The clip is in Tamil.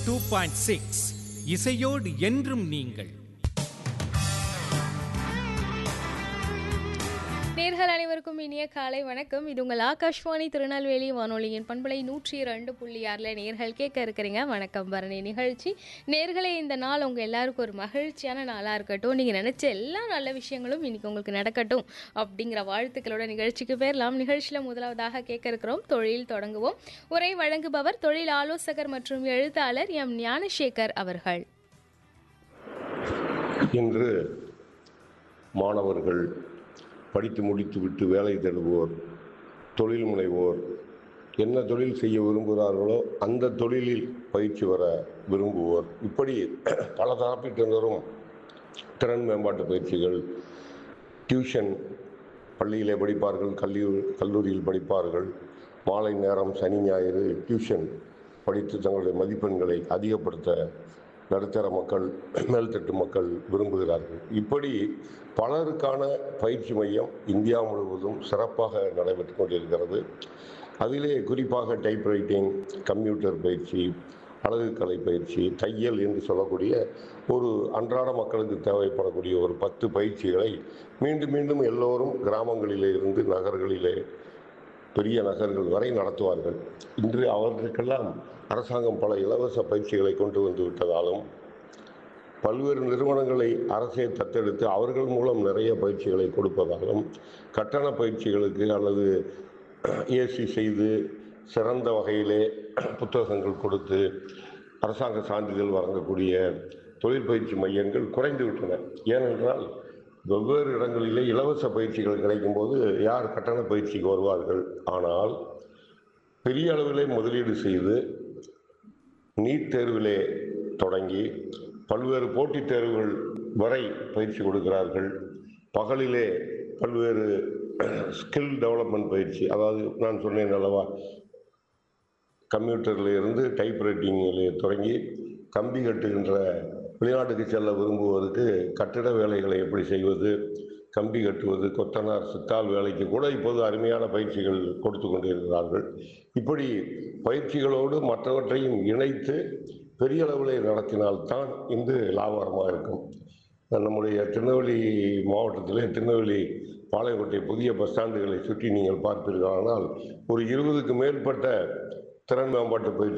டூ பாயிண்ட் சிக்ஸ் இசையோடு என்றும் நீங்கள் நேர்கள் அனைவருக்கும் இனிய காலை வணக்கம் இது உங்கள் ஆகாஷ்வாணி திருநெல்வேலி வானொலியின் பண்பலை நூற்றி ரெண்டு புள்ளி ஆறில் நேர்கள் கேட்க இருக்கிறீங்க வணக்கம் பரணி நிகழ்ச்சி நேர்களே இந்த நாள் உங்கள் எல்லாருக்கும் ஒரு மகிழ்ச்சியான நாளாக இருக்கட்டும் நீங்கள் நினச்ச எல்லா நல்ல விஷயங்களும் இன்னைக்கு உங்களுக்கு நடக்கட்டும் அப்படிங்கிற வாழ்த்துக்களோட நிகழ்ச்சிக்கு பேரலாம் நிகழ்ச்சியில் முதலாவதாக கேட்க இருக்கிறோம் தொழில் தொடங்குவோம் உரை வழங்குபவர் தொழில் ஆலோசகர் மற்றும் எழுத்தாளர் எம் ஞானசேகர் அவர்கள் இன்று மாணவர்கள் படித்து முடித்துவிட்டு வேலை தேடுவோர் தொழில் முனைவோர் என்ன தொழில் செய்ய விரும்புகிறார்களோ அந்த தொழிலில் பயிற்சி வர விரும்புவோர் இப்படி பல தரப்பினரும் திறன் மேம்பாட்டு பயிற்சிகள் டியூஷன் பள்ளியிலே படிப்பார்கள் கல்லூரி கல்லூரியில் படிப்பார்கள் மாலை நேரம் சனி ஞாயிறு டியூஷன் படித்து தங்களுடைய மதிப்பெண்களை அதிகப்படுத்த நடுத்தர மக்கள் மேல்தட்டு மக்கள் விரும்புகிறார்கள் இப்படி பலருக்கான பயிற்சி மையம் இந்தியா முழுவதும் சிறப்பாக நடைபெற்று கொண்டிருக்கிறது அதிலே குறிப்பாக டைப் ரைட்டிங் கம்ப்யூட்டர் பயிற்சி அழகுக்கலை பயிற்சி தையல் என்று சொல்லக்கூடிய ஒரு அன்றாட மக்களுக்கு தேவைப்படக்கூடிய ஒரு பத்து பயிற்சிகளை மீண்டும் மீண்டும் எல்லோரும் கிராமங்களிலே இருந்து நகர்களிலே பெரிய நகர்கள் வரை நடத்துவார்கள் இன்று அவர்களுக்கெல்லாம் அரசாங்கம் பல இலவச பயிற்சிகளை கொண்டு வந்து விட்டதாலும் பல்வேறு நிறுவனங்களை அரசே தத்தெடுத்து அவர்கள் மூலம் நிறைய பயிற்சிகளை கொடுப்பதாலும் கட்டண பயிற்சிகளுக்கு அல்லது ஏசி செய்து சிறந்த வகையிலே புத்தகங்கள் கொடுத்து அரசாங்க சான்றிதழ் வழங்கக்கூடிய தொழிற்பயிற்சி மையங்கள் குறைந்து விட்டன ஏனென்றால் வெவ்வேறு இடங்களிலே இலவச பயிற்சிகள் கிடைக்கும்போது யார் கட்டண பயிற்சிக்கு வருவார்கள் ஆனால் பெரிய அளவிலே முதலீடு செய்து நீட் தேர்விலே தொடங்கி பல்வேறு போட்டித் தேர்வுகள் வரை பயிற்சி கொடுக்கிறார்கள் பகலிலே பல்வேறு ஸ்கில் டெவலப்மெண்ட் பயிற்சி அதாவது நான் சொன்னேன் அல்லவா கம்ப்யூட்டரில் இருந்து டைப் ரைட்டிங்கிலே தொடங்கி கம்பி கட்டுகின்ற வெளிநாட்டுக்கு செல்ல விரும்புவதற்கு கட்டிட வேலைகளை எப்படி செய்வது கம்பி கட்டுவது கொத்தனார் சித்தால் வேலைக்கு கூட இப்போது அருமையான பயிற்சிகள் கொடுத்து கொண்டிருக்கிறார்கள் இப்படி பயிற்சிகளோடு மற்றவற்றையும் இணைத்து பெரிய அளவில் நடத்தினால்தான் இன்று லாபகரமாக இருக்கும் நம்முடைய திருநெல்வேலி மாவட்டத்திலே திருநெல்வேலி பாளையங்கோட்டை புதிய பஸ் ஸ்டாண்டுகளை சுற்றி நீங்கள் பார்ப்பீர்களானால் ஒரு இருபதுக்கு மேற்பட்ட திறன் மேம்பாட்டு பயிற்சி